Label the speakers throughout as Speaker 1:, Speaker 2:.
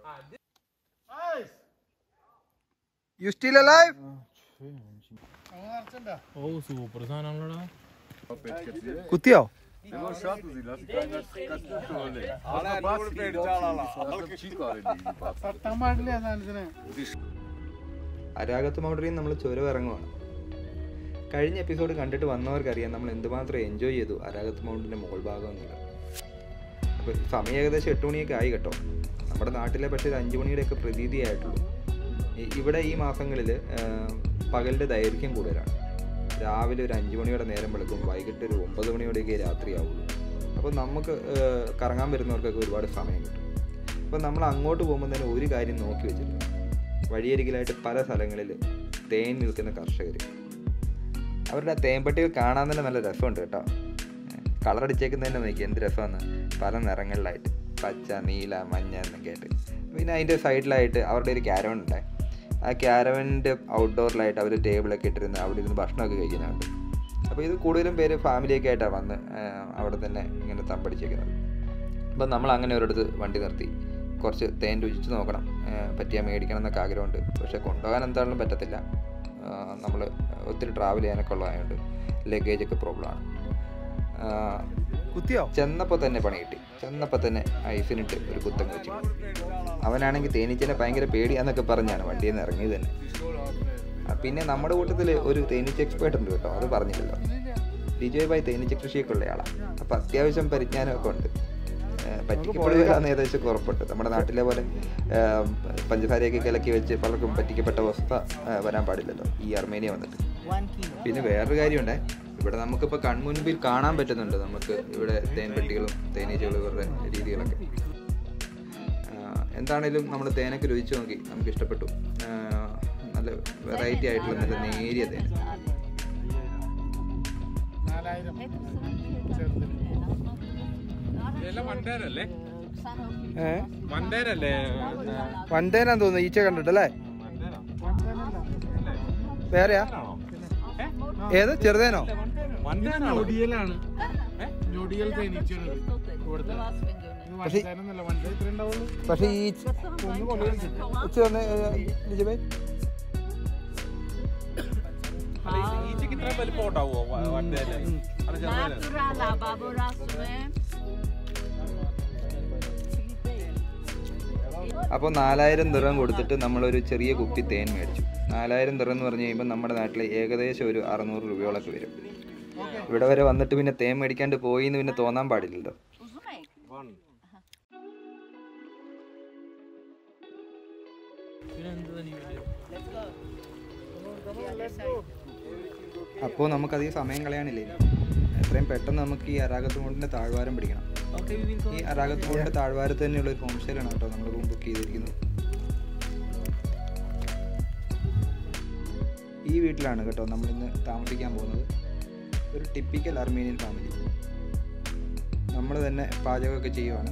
Speaker 1: U still alive
Speaker 2: ഓ super സാധനങ്ങളാ
Speaker 1: കുത്തിയോ അരാഗത്ത് മൗണ്ടറിയിൽ നമ്മൾ ചുരം ഇറങ്ങുവാണ് കഴിഞ്ഞ എപ്പിസോഡ് കണ്ടിട്ട് വന്നവർക്കറിയാം നമ്മൾ എന്തുമാത്രം എൻജോയ് ചെയ്തു അരാഗത്ത് മൗണ്ടിൻ്റെ മുകൾ ഭാഗം എന്നുള്ളത് അപ്പോൾ സമയം ഏകദേശം എട്ട് മണിയൊക്കെ ആയി കേട്ടോ നമ്മുടെ നാട്ടിലെ പക്ഷേ ഒരു അഞ്ച് മണിയുടെയൊക്കെ പ്രതീതിയായിട്ടുള്ളൂ ഇ- ഇവിടെ ഈ മാസങ്ങളിൽ പകലിൻ്റെ ദൈർഘ്യം കൂടുതലാണ് രാവിലെ ഒരു അഞ്ച് മണിയോടെ നേരം വെളുക്കും വൈകിട്ട് ഒരു ഒമ്പത് മണിയോടെയൊക്കെ രാത്രിയാവുള്ളൂ അപ്പോൾ നമുക്ക് ഏഹ്, കറങ്ങാൻ വരുന്നവർക്കൊക്കെ ഒരുപാട് സമയം കിട്ടും അപ്പോൾ നമ്മൾ അങ്ങോട്ട് പോകുമ്പോൾ തന്നെ ഒരു കാര്യം നോക്കി വെച്ചിട്ടുണ്ട് വഴിയരികിലായിട്ട് പല സ്ഥലങ്ങളിൽ തേൻ നിൽക്കുന്ന കർഷകർ അവരുടെ ആ തേൻപട്ടികൾ കാണാൻ തന്നെ നല്ല രസമുണ്ട് കേട്ടോ കളർ അടിച്ചേക്കുന്നതന്നെ നോക്കി എന്ത് രസമാണ് പല നിറങ്ങളിലായിട്ട് പച്ച നീല മഞ്ഞ എന്നൊക്കെ ആയിട്ട് പിന്നെ അതിൻ്റെ സൈഡിലായിട്ട് അവരുടെ ഒരു ക്യാരവൻ ഉണ്ട് ആ ക്യാരവൻ്റെ ഔട്ട്ഡോറിലായിട്ട് അവർ ടേബിളൊക്കെ ഇട്ടിരുന്ന് അവിടെ ഇരുന്ന് ഭക്ഷണമൊക്കെ കഴിക്കുന്നുണ്ട് അപ്പോൾ ഇത് കൂടുതലും പേര് ഫാമിലിയൊക്കെ ആയിട്ടാണ് വന്ന് ആ, അവിടെ തന്നെ ഇങ്ങനെ തമ്പടിച്ചേക്കുന്നത് അപ്പം നമ്മൾ അങ്ങനെ ഒരിടത്ത് വണ്ടി നിർത്തി കുറച്ച് തേൻ രുചിച്ച് നോക്കണം പറ്റിയാൽ മേടിക്കണം എന്നൊക്കെ ആഗ്രഹമുണ്ട് പക്ഷേ കൊണ്ടുപോകാൻ എന്തായാലും പറ്റത്തില്ല നമ്മൾ ഒത്തിരി ട്രാവൽ ചെയ്യാനൊക്കെ ഉള്ളതായതുകൊണ്ട് ലഗേജൊക്കെ പ്രോബ്ലമാണ്
Speaker 3: കുത്തിയോ
Speaker 1: ചെന്നപ്പോൾ തന്നെ പണി കിട്ടി ചെന്നപ്പോൾ തന്നെ ഐസിനിട്ട് ഒരു കുത്തം വെച്ചു അവനാണെങ്കിൽ തേനീച്ചനെ ഭയങ്കര പേടിയാന്നൊക്കെ പറഞ്ഞാണ് വണ്ടിയിൽ നിന്ന് ഇറങ്ങിയത് തന്നെ ആ, പിന്നെ നമ്മുടെ കൂട്ടത്തിൽ ഒരു തേനീച്ച എക്സ്പേർട്ട് ഉണ്ട് കേട്ടോ അത് പറഞ്ഞില്ലല്ലോ ലിജോയ് ഭായ് തേനീച്ച കൃഷിയൊക്കെ ഉള്ള ആളാണ് അപ്പം അത്യാവശ്യം പരിജ്ഞാനമൊക്കെ ഉണ്ട് ഏഹ് പറ്റിക്കപ്പെടുകയാണെന്ന് ഏകദേശം ഉറപ്പുണ്ട് നമ്മുടെ നാട്ടിലെ പോലെ ഏഹ് പഞ്ചസാരയൊക്കെ കലക്കി വെച്ച് പലർക്കും പറ്റിക്കപ്പെട്ട അവസ്ഥ ഏഹ് വരാൻ പാടില്ലല്ലോ ഈ അർമേനിയ വന്നിട്ട് പിന്നെ വേറൊരു കാര്യമുണ്ടേ ഇവിടെ നമുക്കിപ്പോൾ കൺമുൻപിൽ കാണാൻ പറ്റുന്നുണ്ട് നമുക്ക് ഇവിടെ തേൻപെട്ടികളും തേനീച്ചകളും ഇവരുടെ രീതികളൊക്കെ ആഹ് എന്താണേലും നമ്മൾ തേനൊക്കെ രുചിച്ച് നോക്കി നമുക്ക് ഇഷ്ടപ്പെട്ടു ആഹ് നല്ല വെറൈറ്റി ആയിട്ടുള്ള നല്ല നേരിയ തേൻ
Speaker 2: ഇതെല്ലാം വണ്ടേരല്ലേ
Speaker 3: ഏ
Speaker 2: വണ്ടേരല്ലേ
Speaker 3: വണ്ടേനാന്ന് തോന്നുന്നു ഈച്ച കണ്ടിട്ടല്ലേ വേറെയാ ഏത് ചെറുതേനോ
Speaker 2: വണ്ടേനാണ്
Speaker 4: ഞൊടിയൽ തേനീച്ചയാണ് ഇവിടുത്തെ
Speaker 3: പക്ഷേ
Speaker 4: വണ്ടേനല്ല വണ്ടേ ഇത്ര ഉണ്ടാവുള്ളൂ
Speaker 3: പക്ഷേ ഈ ഈച്ച ഈച്ച വന്ന് ലിജബേ
Speaker 2: ഈച്ചക്ക് ഇത്ര വലിപ്പം ഉണ്ടാവോ വണ്ടേല് അത് ചെറുതല്ലേ
Speaker 5: Naturala, baborazo, eh?
Speaker 1: അപ്പോൾ നാലായിരം ദിറം കൊടുത്തിട്ട് നമ്മളൊരു ചെറിയ കുപ്പി തേൻ മേടിച്ചു നാലായിരം ദിറം എന്ന് പറഞ്ഞു കഴിയുമ്പോൾ നമ്മുടെ നാട്ടിൽ ഏകദേശം ഒരു അറുന്നൂറ് രൂപയോളൊക്കെ വരും ഇവിടെ വരെ വന്നിട്ട് പിന്നെ തേൻ മേടിക്കാണ്ട് പോയി എന്ന് പിന്നെ തോന്നാൻ പാടില്ലല്ലോ അപ്പോൾ നമുക്കധികം സമയം കളയാനില്ലേ ഇനി. എത്രയും പെട്ടെന്ന് നമുക്ക് ഈ അരാഗത്തുകൊണ്ടിൻ്റെ താഴ്വാരം പിടിക്കണം ഈ അരാഗത്തുകൊണ്ടിൻ്റെ താഴ്വാരത്ത് തന്നെയുള്ള ഒരു ഹോം സ്റ്റേയിലാണ് കേട്ടോ നമ്മൾ റൂം ബുക്ക് ചെയ്തിരിക്കുന്നത് ഈ വീട്ടിലാണ് കേട്ടോ നമ്മൾ ഇന്ന് താമസിക്കാൻ പോകുന്നത് ഒരു ടിപ്പിക്കൽ അർമീനിയൻ ഫാമിലി നമ്മൾ തന്നെ പാചകമൊക്കെ ചെയ്യുവാണ്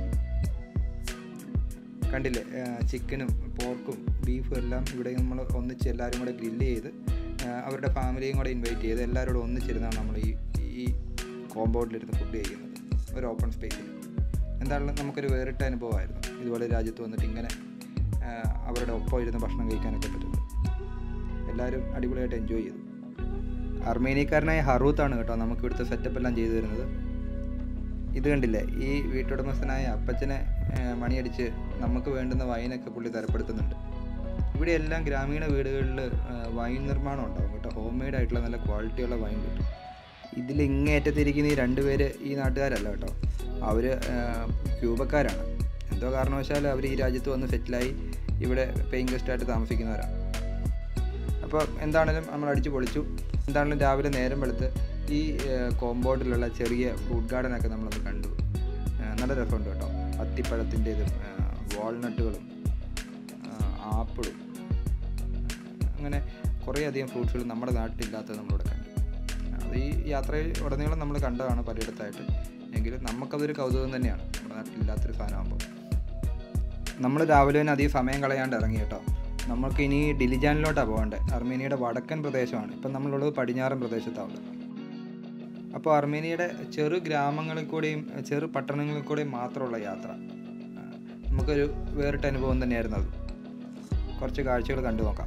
Speaker 1: കണ്ടില്ലേ ചിക്കനും പോർക്കും ബീഫും എല്ലാം ഇവിടെ നമ്മൾ ഒന്നിച്ച് എല്ലാവരും കൂടെ ഗ്രില്ല് ചെയ്ത് ആ, അവരുടെ ഫാമിലിയും കൂടെ ഇൻവൈറ്റ് ചെയ്ത് എല്ലാവരോടും ഒന്നിച്ചിരുന്നാണ് നമ്മൾ ഈ ഈ കോമ്പൗണ്ടിലിരുന്ന് ഫുഡ് കഴിക്കുന്നത് ഒരു ഓപ്പൺ സ്പേസിൽ എന്തായാലും നമുക്കൊരു വേറിട്ട അനുഭവമായിരുന്നു ഇതുപോലെ രാജ്യത്ത് വന്നിട്ട് ഇങ്ങനെ ആ, അവരുടെ ഒപ്പം ഇരുന്ന് ഭക്ഷണം കഴിക്കാനൊക്കെ പറ്റുന്നത് എല്ലാവരും അടിപൊളിയായിട്ട് എൻജോയ് ചെയ്തു അർമേനിയക്കാരനായ ഹറൂത്താണ് കേട്ടോ നമുക്ക് ഇവിടുത്തെ സെറ്റപ്പ് എല്ലാം ചെയ്തു തരുന്നത് ഇത് കണ്ടില്ലേ ഈ വീട്ടുടമസ്ഥനായ അപ്പച്ചനെ ആ, മണിയടിച്ച് നമുക്ക് വേണ്ടുന്ന വൈനൊക്കെ പുള്ളി തരപ്പെടുത്തുന്നുണ്ട് ഇവിടെ എല്ലാം ഗ്രാമീണ വീടുകളിൽ വൈൻ നിർമ്മാണം ഉണ്ടാവും കേട്ടോ ഹോം മെയ്ഡ് ആയിട്ടുള്ള നല്ല ക്വാളിറ്റിയുള്ള വൈൻ കിട്ടും ഇതിൽ ഇങ്ങേറ്റത്തിരിക്കുന്ന ഈ രണ്ടുപേര് ഈ നാട്ടുകാരല്ല കേട്ടോ അവർ ക്യൂബക്കാരാണ് എന്തോ കാരണവശാൽ അവർ ഈ രാജ്യത്ത് വന്ന് സെറ്റിലായി ഇവിടെ പെയിങ് ഗസ്റ്റായിട്ട് താമസിക്കുന്നവരാണ് അപ്പോൾ എന്താണേലും നമ്മൾ അടിച്ചു പൊളിച്ചു എന്താണേലും രാവിലെ നേരം വെളുത്ത് ഈ കോമ്പൗണ്ടിലുള്ള ചെറിയ ഫ്രൂട്ട് ഗാർഡനൊക്കെ നമ്മളൊന്ന് കണ്ടു ആ, നല്ല രസമുണ്ട് കേട്ടോ അത്തിപ്പഴത്തിൻ്റെതും വാൾനട്ടുകളും ആപ്പിളും അങ്ങനെ കുറേ അധികം ഫ്രൂട്ട്സുകൾ നമ്മുടെ നാട്ടിലില്ലാത്തത് നമ്മളിവിടെ കണ്ടു അത് ഈ യാത്രയിൽ ഉടനീളം നമ്മൾ കണ്ടതാണ് പലയിടത്തായിട്ട് എങ്കിലും നമുക്കതൊരു കൗതുകം തന്നെയാണ് നമ്മുടെ നാട്ടിലില്ലാത്തൊരു സാധനമാകുമ്പോൾ നമ്മൾ രാവിലെ തന്നെ അധികം സമയം കളയാണ്ട് ഇറങ്ങി കേട്ടോ നമുക്ക് ഇനി ഡിലിജാനിലോട്ടാണ് പോകേണ്ടത് അർമേനിയയുടെ വടക്കൻ പ്രദേശമാണ് ഇപ്പം നമ്മളുള്ളത് പടിഞ്ഞാറൻ പ്രദേശത്താണ് അപ്പോൾ അർമേനിയയുടെ ചെറു ഗ്രാമങ്ങളിൽ കൂടെയും ചെറു പട്ടണങ്ങളിൽ കൂടെയും മാത്രമുള്ള യാത്ര ആ, നമുക്കൊരു വേറിട്ട അനുഭവം തന്നെയായിരുന്നു അത് കുറച്ച് കാഴ്ചകൾ കണ്ടു നോക്കാം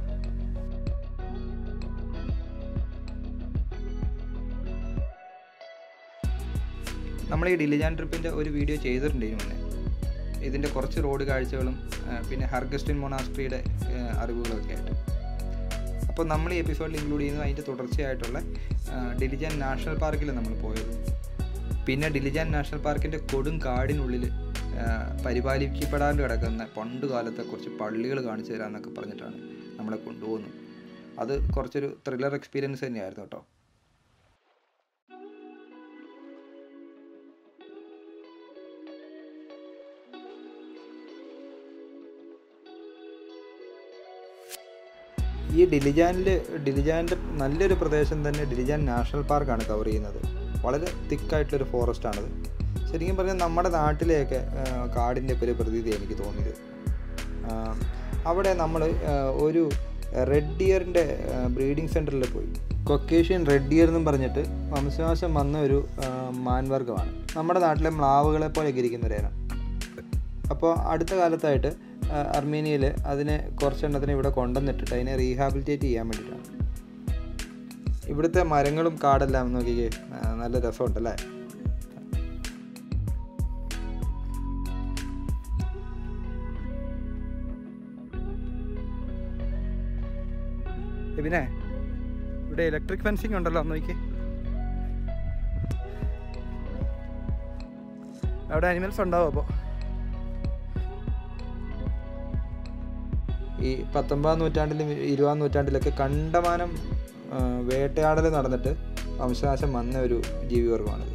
Speaker 1: നമ്മൾ ഈ ഡിലിജാൻ ട്രിപ്പിൻ്റെ ഒരു വീഡിയോ ചെയ്തിട്ടുണ്ട് ഇതിന് മുന്നേ ഇതിൻ്റെ കുറച്ച് റോഡ് കാഴ്ചകളും ആ, പിന്നെ ഹർഗസ്റ്റിൻ മൊണാസ്ട്രിയുടെ ആ, അറിവുകളൊക്കെ ആയിട്ട് അപ്പോൾ നമ്മൾ ഈ എപ്പിസോഡിൽ ഇൻക്ലൂഡ് ചെയ്യുന്നത് അതിൻ്റെ തുടർച്ചയായിട്ടുള്ള ആ, ഡിലിജാൻ നാഷണൽ പാർക്കിൽ നമ്മൾ പോയത് പിന്നെ ഡിലിജാൻ നാഷണൽ പാർക്കിൻ്റെ കൊടും കാടിനുള്ളിൽ ആ, പരിപാലിക്കപ്പെടാണ്ട് കിടക്കുന്ന പണ്ട് കാലത്തെ കുറച്ച് പള്ളികൾ കാണിച്ചു തരാമെന്നൊക്കെ പറഞ്ഞിട്ടാണ് നമ്മളെ കൊണ്ടുപോകുന്നത് അത് കുറച്ചൊരു ത്രില്ലർ എക്സ്പീരിയൻസ് തന്നെയായിരുന്നു കേട്ടോ ഈ ഡിലിജാനിൽ ഡിലിജാൻ്റെ നല്ലൊരു പ്രദേശം തന്നെ ഡിലിജാൻ നാഷണൽ പാർക്കാണ് കവർ ചെയ്യുന്നത് വളരെ തിക്കായിട്ടുള്ളൊരു ഫോറസ്റ്റാണത് ശരിക്കും പറഞ്ഞാൽ നമ്മുടെ നാട്ടിലെയൊക്കെ കാടിൻ്റെ ഒക്കെ ഒരു പ്രതീതി എനിക്ക് തോന്നിയത് ആ, അവിടെ നമ്മൾ ഒരു റെഡ് ഡിയറിൻ്റെ ബ്രീഡിംഗ് സെൻറ്ററിൽ പോയി കൊക്കേഷ്യൻ റെഡ് ഡിയർ എന്നും പറഞ്ഞിട്ട് വംശനാശം വന്ന ഒരു ആ, മാൻവർഗ്ഗമാണ് നമ്മുടെ നാട്ടിലെ മ്ലാവുകളെ പോലെ ഇരിക്കുന്ന ഒരു ഇനം അപ്പോൾ അടുത്ത കാലത്തായിട്ട് അർമേനിയയിൽ അതിനെ കുറച്ചെണ്ണത്തിന് ഇവിടെ കൊണ്ടുവന്നിട്ടിട്ട് അതിനെ റീഹാബിലിറ്റേറ്റ് ചെയ്യാൻ വേണ്ടിയിട്ടാണ് ഇവിടുത്തെ മരങ്ങളും കാടെല്ലാം നോക്കിക്കേ ആ, നല്ല രസമുണ്ടല്ലേ പിന്നെ ഇവിടെ ഇലക്ട്രിക് ഫെൻസിങ് ഉണ്ടല്ലോ ഒന്ന് നോക്കിയേ അവിടെ അനിമൽസ് ഉണ്ടാവും അപ്പോൾ ഈ പത്തൊമ്പതാം നൂറ്റാണ്ടിലും ഇരുപതാം നൂറ്റാണ്ടിലൊക്കെ കണ്ടമാനം ആ, വേട്ടയാടൽ നടന്നിട്ട് വംശനാശം വന്ന ഒരു ജീവിവർഗമാണിത്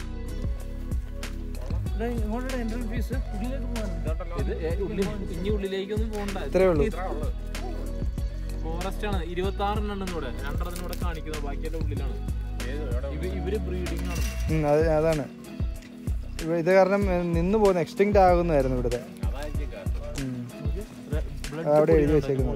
Speaker 2: എൻട്രൻസ് ഫീസ് ഇത് ഏ, ഉള്ളിൽ ഇനി ഉള്ളിലേക്കൊന്നും പോകണ്ട
Speaker 1: ഇത്രേ ഉള്ളൂ
Speaker 2: ഫോറസ്റ്റ് ആണ് ഇരുപത്തി ആറെണ്ണം ഇവിടെ രണ്ടെണ്ണത്തിന് ഇവിടെ കാണിക്കുന്നത് ബാക്കിയെല്ലാം ഉള്ളിലാണ് ഇവ- ഇവര് ബ്രീഡിംഗ് ആണ്
Speaker 1: ഉം, അത് അതാണ് ഇവ- ഇത് കാരണം ഏ, നിന്ന് പോകുന്ന എക്സ്റ്റിങ്ക്റ്റ് ആകുന്നതായിരുന്നു ഇവിടുത്തെ ഉം. അവിടെ എഴുതി വെച്ചേക്കുന്നത്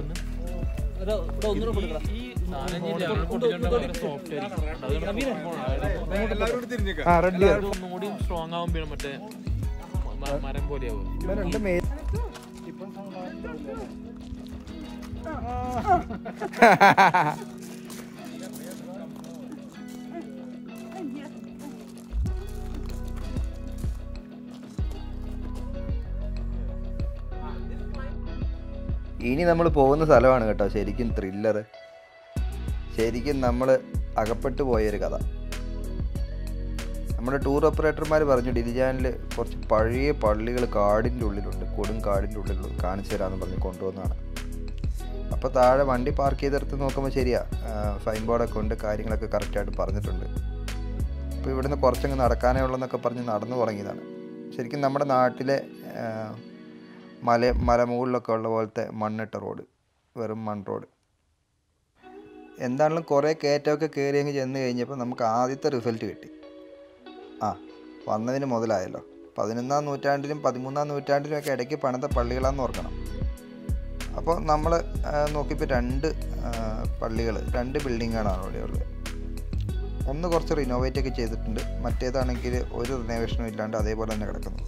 Speaker 1: ആ റെഡ് ഡിയർ
Speaker 2: ഒന്നുകൂടി സ്ട്രോങ് ആവുമ്പോഴും മറ്റേ മ- മരം പോലെയാവും
Speaker 1: രണ്ട് മേ
Speaker 6: ഇനി നമ്മൾ പോകുന്ന സ്ഥലമാണ് കേട്ടോ ശരിക്കും ത്രില്ലർ ശരിക്കും നമ്മൾ അകപ്പെട്ടു പോയൊരു കഥ നമ്മുടെ ടൂർ ഓപ്പറേറ്റർമാർ പറഞ്ഞു ഡിലിജാനിൽ കുറച്ച് പഴയ പള്ളികൾ കാടിൻ്റെ ഉള്ളിലുണ്ട് കൊടും കാടിൻ്റെ ഉള്ളിൽ കാണിച്ചു തരാമെന്ന് പറഞ്ഞ് കൊണ്ടുവന്നതാണ് അപ്പോൾ താഴെ വണ്ടി പാർക്ക് ചെയ്തെടുത്ത് നോക്കുമ്പോൾ ശരിയാ ഫൈൻ ബോർഡൊക്കെ ഉണ്ട് കാര്യങ്ങളൊക്കെ കറക്റ്റായിട്ട് പറഞ്ഞിട്ടുണ്ട് അപ്പോൾ ഇവിടുന്ന് കുറച്ചങ്ങ് നടക്കാനേ ഉള്ളെന്നൊക്കെ പറഞ്ഞ് നടന്നു തുടങ്ങിയതാണ് ശരിക്കും നമ്മുടെ നാട്ടിലെ ആ, മല മലമുകളിലൊക്കെ ഉള്ള പോലത്തെ മണ്ണിട്ട റോഡ് വെറും മൺ റോഡ് എന്താണെങ്കിലും കുറേ കയറ്റമൊക്കെ കയറി അങ്ങ് ചെന്ന് കഴിഞ്ഞപ്പോൾ നമുക്ക് ആദ്യത്തെ റിസൾട്ട് കിട്ടി ആ വന്നതിന് മുതലായല്ലോ പതിനൊന്നാം നൂറ്റാണ്ടിലും പതിമൂന്നാം നൂറ്റാണ്ടിലും ഒക്കെ ഇടയ്ക്ക് പണിത പള്ളികളാന്ന് ഓർക്കണം അപ്പോൾ നമ്മൾ നോക്കിയപ്പോൾ രണ്ട് പള്ളികൾ രണ്ട് ബിൽഡിങ്ങാണ് അവിടെ ഉള്ളത് ഒന്ന് കുറച്ച് റിനോവേറ്റ് ഒക്കെ ചെയ്തിട്ടുണ്ട് മറ്റേതാണെങ്കിൽ ഒരു റിനോവേഷനും ഇല്ലാണ്ട് അതേപോലെ തന്നെ കിടക്കുന്നു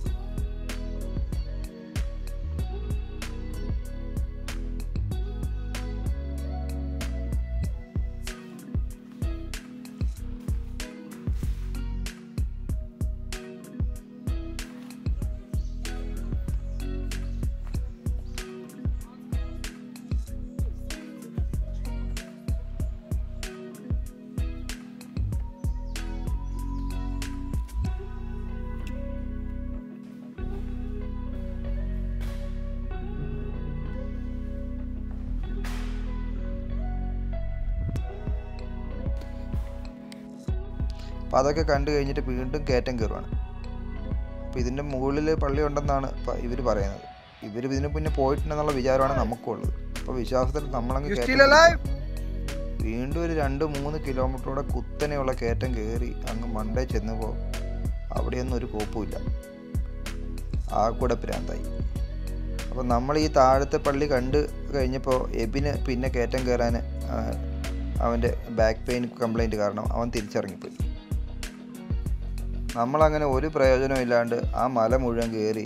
Speaker 6: അപ്പോൾ അതൊക്കെ കണ്ടു കഴിഞ്ഞിട്ട് വീണ്ടും കയറ്റം കയറുവാണ് അപ്പോൾ ഇതിൻ്റെ മുകളിൽ പള്ളി ഉണ്ടെന്നാണ് ഇവർ പറയുന്നത് ഇവർ ഇതിന് പിന്നെ പോയിട്ടുണ്ടെന്നുള്ള വിചാരമാണ് നമുക്കുള്ളത് അപ്പോൾ വിശ്വാസത്തിൽ നമ്മളങ്ങ് കയറ്റം വീണ്ടും ഒരു രണ്ട് മൂന്ന് കിലോമീറ്ററോടെ കുത്തനെയുള്ള കയറ്റം കയറി അങ്ങ് മണ്ടേ ചെന്നപ്പോൾ അവിടെയൊന്നും ഒരു കോപ്പുമില്ല ആ കൂടെ പ്രാന്തായി അപ്പോൾ നമ്മൾ ഈ താഴത്തെ പള്ളി കണ്ട് കഴിഞ്ഞപ്പോൾ എബിന് പിന്നെ കയറ്റം കയറാൻ അവൻ്റെ ബാക്ക് പെയിൻ കംപ്ലൈൻറ്റ് കാരണം അവൻ തിരിച്ചിറങ്ങിപ്പോയി നമ്മളങ്ങനെ ഒരു പ്രയോജനവും ഇല്ലാണ്ട് ആ മല മുഴുവൻ കയറി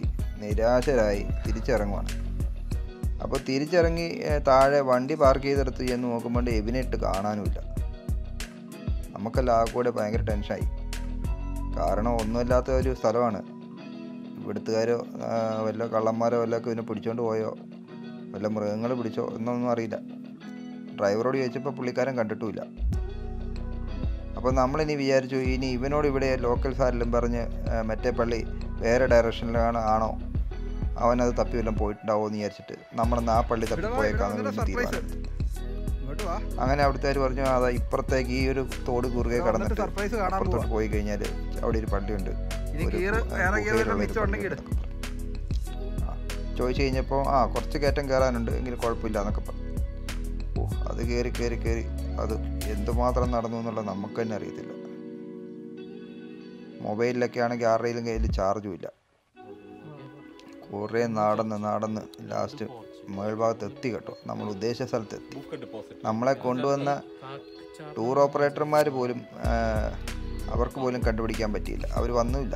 Speaker 6: നിരാശരായി തിരിച്ചിറങ്ങുവാണ് അപ്പോൾ തിരിച്ചിറങ്ങി ഏ, താഴെ വണ്ടി പാർക്ക് ചെയ്തെടുത്ത് ചെന്ന് നോക്കുമ്പോൾ എബിനെ ഇട്ട് കാണാനുമില്ല നമുക്കെല്ലാം ആ കൂടെ ഭയങ്കര ടെൻഷനായി കാരണം ഒന്നുമില്ലാത്ത ഒരു സ്ഥലമാണ് ഇവിടുത്തുകാരോ ആ, വല്ല കള്ളന്മാരോ വല്ലതൊക്കെ ഇവനെ പിടിച്ചോണ്ട് പോയോ വല്ല മൃഗങ്ങൾ പിടിച്ചോ എന്നൊന്നും അറിയില്ല ഡ്രൈവറോട് ചോദിച്ചപ്പോൾ പുള്ളിക്കാരൻ കണ്ടിട്ടുമില്ല അപ്പോൾ നമ്മളിനി വിചാരിച്ചു ഇനി ഇവനോട് ഇവിടെ ലോക്കൽ സാരിലും പറഞ്ഞ് ആ, മറ്റേ പള്ളി വേറെ ഡയറക്ഷനിലാണ് ആണോ അവനത് തപ്പി വല്ലതും പോയിട്ടുണ്ടാവോ എന്ന് വിചാരിച്ചിട്ട് നമ്മളെന്ന് ആ പള്ളി തപ്പി പോയേക്കാന്ന്
Speaker 1: സർപ്രൈസ്
Speaker 6: തീരുമാനം
Speaker 1: ഇങ്ങോട്ട് വാ
Speaker 6: അങ്ങനെ അവിടുത്തെ പറഞ്ഞു അതാ ഇപ്പുറത്തേക്ക് ഈ ഒരു തോട് കുറുകെ
Speaker 1: ഇവിടെ വന്നിട്ട്
Speaker 6: കടന്നിട്ട്
Speaker 1: സർപ്രൈസ് കാണാൻ
Speaker 6: അപ്പുറത്തോട്ട്
Speaker 1: പോവാ
Speaker 6: പോയി കഴിഞ്ഞാൽ അവിടെ ഒരു പള്ളിയുണ്ട്
Speaker 1: ഇനി
Speaker 6: ഒരു
Speaker 1: ഗിയർ
Speaker 6: ഗു-
Speaker 1: വേറെ ഗിയർ
Speaker 6: ഗുഹയിലുള്ള
Speaker 1: വല്ലതും
Speaker 6: ഒരു
Speaker 1: മിച്ചം ഉണ്ടെങ്കിൽ ഇട്
Speaker 6: പള്ളിയുണ്ട്. ആ, ചോദിച്ചു കഴിഞ്ഞപ്പോൾ ആ കുറച്ച് കയറ്റം കയറാനുണ്ട് എങ്കിലും കുഴപ്പമില്ല എന്നൊക്കെ പറഞ്ഞു ഓ അത് കയറി കയറി കയറി അത് എന്തുമാത്രം നടന്നു എന്നുള്ളത് നമുക്ക് തന്നെ അറിയത്തില്ല മൊബൈലിലൊക്കെ ആണെങ്കിൽ ആരുടെയും കയ്യിൽ ചാർജും ഇല്ല കുറേ നടന്ന് നടന്ന് ലാസ്റ്റ് മേൾഭാഗത്ത് എത്തി കേട്ടോ നമ്മൾ ഉദ്ദേശിച്ച സ്ഥലത്ത് എത്തി നമ്മളെ കൊണ്ടുവന്ന ടൂർ ഓപ്പറേറ്റർമാർ പോലും ആ, അവർക്ക് പോലും കണ്ടുപിടിക്കാൻ പറ്റിയില്ല അവർ വന്നുമില്ല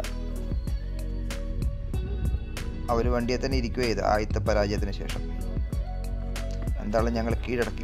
Speaker 6: അവർ വണ്ടിയെ തന്നെ ഇരിക്കുകയോ ചെയ്ത് ആദ്യത്തെ പരാജയത്തിന് ശേഷം എന്തായാലും ഞങ്ങൾ കീഴടക്കി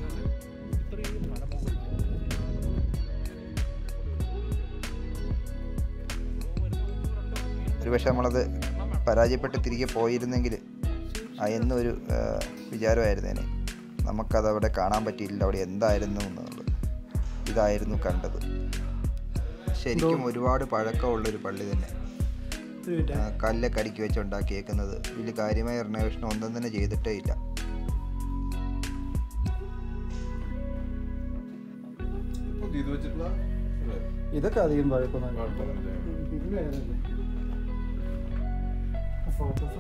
Speaker 6: ഒരു പക്ഷെ നമ്മളത് പരാജയപ്പെട്ട് തിരികെ പോയിരുന്നെങ്കിൽ ആ എന്നൊരു ആ, വിചാരമായിരുന്നേനെ നമുക്കത് അവിടെ കാണാൻ പറ്റിയില്ല അവിടെ എന്തായിരുന്നു എന്നുള്ളത് ഇതായിരുന്നു കണ്ടത് ശരിക്കും ഒരുപാട് പഴക്കമുള്ളൊരു പള്ളി തന്നെ ആ, കല്ലൊക്കെ അടുക്കി വെച്ച് ഉണ്ടാക്കിയേക്കുന്നത് വലിയ കാര്യമായ റിനോവേഷൻ ഒന്നും തന്നെ ചെയ്തിട്ടേ ഇല്ല
Speaker 3: ഇതൊക്കെ അധികം പഴക്കൊന്നും ഫോട്ടോസ്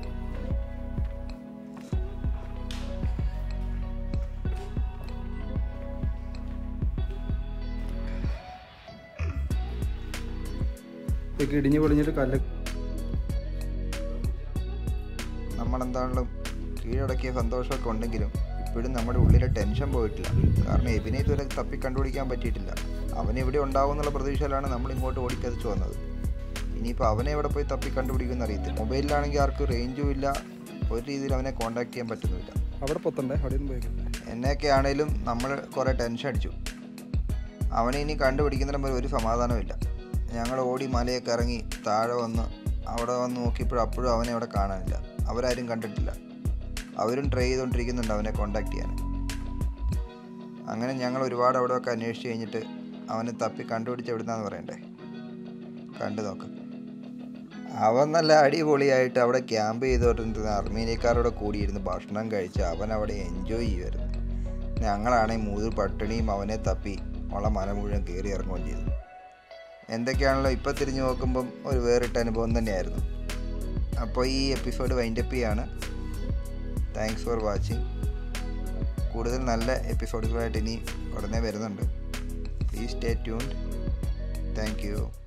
Speaker 3: ഇതൊക്കെ ഇടിഞ്ഞ് പൊളിഞ്ഞിട്ട് കല്ല്
Speaker 6: നമ്മളെന്താണെങ്കിലും കീഴടക്കിയ സന്തോഷമൊക്കെ ഉണ്ടെങ്കിലും ഇപ്പോഴും നമ്മുടെ ഉള്ളിലെ ടെൻഷൻ പോയിട്ടില്ല കാരണം എബിനെ ഇതുവരെ തപ്പി കണ്ടുപിടിക്കാൻ പറ്റിയിട്ടില്ല അവൻ ഇവിടെ ഉണ്ടാവും എന്നുള്ള പ്രതീക്ഷയിലാണ് നമ്മൾ ഇങ്ങോട്ട് ഓടിക്കതിച്ച് വന്നത് ഇനിയിപ്പോൾ അവനെ എവിടെ പോയി തപ്പി കണ്ടുപിടിക്കുമെന്ന് അറിയത്തില്ല മൊബൈലിലാണെങ്കിൽ ആർക്കും റേഞ്ചും ഇല്ല ഒരു രീതിയിൽ അവനെ കോൺടാക്ട് ചെയ്യാൻ പറ്റുന്നുമില്ല
Speaker 3: അവിടെ പൊത്തണ്ടേ അവിടെ ഒന്നും പോയിക്കില്ല
Speaker 6: എന്നെയൊക്കെ ആണേലും നമ്മൾ കുറേ ടെൻഷൻ അടിച്ചു അവനെ ഇനി കണ്ടുപിടിക്കുന്നതിന് മുമ്പ് ഒരു സമാധാനമില്ല ഞങ്ങൾ ഓടി മലയൊക്കെ ഇറങ്ങി താഴെ വന്ന് അവിടെ വന്ന് നോക്കിയപ്പോഴും അപ്പോഴും അവനെ അവിടെ കാണാനില്ല അവരാരും കണ്ടിട്ടില്ല അവരും ട്രൈ ചെയ്തുകൊണ്ടിരിക്കുന്നുണ്ട് അവനെ കോണ്ടാക്ട് ചെയ്യാൻ അങ്ങനെ ഞങ്ങൾ ഒരുപാട് അവിടെയൊക്കെ അന്വേഷിച്ച് കഴിഞ്ഞിട്ട് അവനെ തപ്പി കണ്ടുപിടിച്ച് എവിടുന്നാന്ന് പറയണ്ടേ കണ്ടു നോക്ക് അവൻ നല്ല അടിപൊളിയായിട്ട് അവിടെ ക്യാമ്പ് ചെയ്തുകൊണ്ടിരുന്ന അർമീനിയക്കാരോടെ കൂടിയിരുന്ന് ഭക്ഷണം കഴിച്ച് അവൻ അവിടെ എൻജോയ് ചെയ്യുമായിരുന്നു ഞങ്ങളാണെങ്കിൽ മൂന്ന് പട്ടിണിയും അവനെ തപ്പി ഉള്ള മല മുഴുവൻ കയറി ഇറങ്ങുകയും ചെയ്തു എന്തൊക്കെയാണല്ലോ ഇപ്പം തിരിഞ്ഞു നോക്കുമ്പം ഒരു വേറിട്ട അനുഭവം തന്നെയായിരുന്നു അപ്പോൾ ഈ എപ്പിസോഡ് വൈൻഡപ്പ് ചെയ്യാണ് താങ്ക്സ് ഫോർ വാച്ചിങ് കൂടുതൽ നല്ല എപ്പിസോഡുകളായിട്ട് ഇനി ഉടനെ വരുന്നുണ്ട് please stay tuned thank U